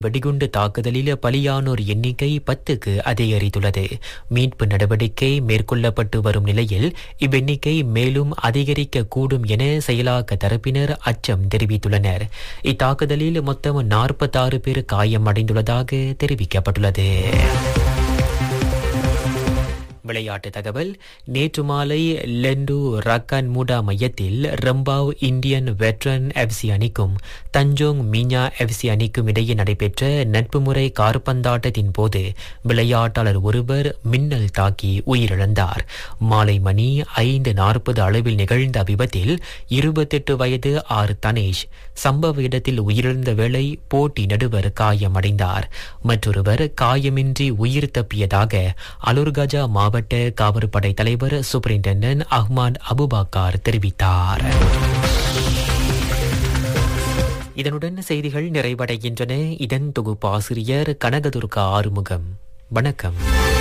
வெடிகுண்டு தாக்குதலில் பலியானோர் எண்ணிக்கை பத்துக்கு அதிகரித்துள்ளது மீட்பு நடவடிக்கை மேற்கொள்ளப்பட்டு வரும் நிலையில் இவ்வெண்ணிக்கை மேலும் அதிகரிக்க கூடும் என செயலாக்க தரப்பினர் அச்சம் தெரிவித்துள்ளனர் இத்தாக்குதலில் மொத்தம் நாற்பத்தாறு பேர் காயமடைந்துள்ளதாக தெரிவிக்கப்பட்டுள்ளது விளையாட்டு தகவல் நேற்று மாலை லெண்டு ரக்கான் மூடா மையத்தில் ரம்பாவ் இந்தியன் வெட்ரன் எஃப்சி அணிக்கும் தஞ்சோங் மீனா எஃப்சி அணிக்கும் இடையே நடைபெற்ற நட்பு முறை கார்பந்தாட்டத்தின் போது விளையாட்டாளர் ஒருவர் மின்னல் தாக்கி உயிரிழந்தார் மாலை மணி ஐந்து நாற்பது அளவில் நிகழ்ந்த விபத்தில் இருபத்தெட்டு வயது ஆர் தனேஷ் சம்பவ இடத்தில் உயிரிழந்த வேளை போட்டி நடுவர் காயமடைந்தார் மற்றொருவர் காயமின்றி உயிர் தப்பியதாக அலுர்கஜா மாவட்ட காவற்படை தலைவர் சூப்பரிண்டென்டன்ட் அஹ்மத் அபுபாக்கார் தெரிவித்தார் இதனுடன் செய்திகள் நிறைவடைகின்றன இதன் தொகுப்பாசிரியர் கனகதுர்கா ஆறுமுகம் வணக்கம்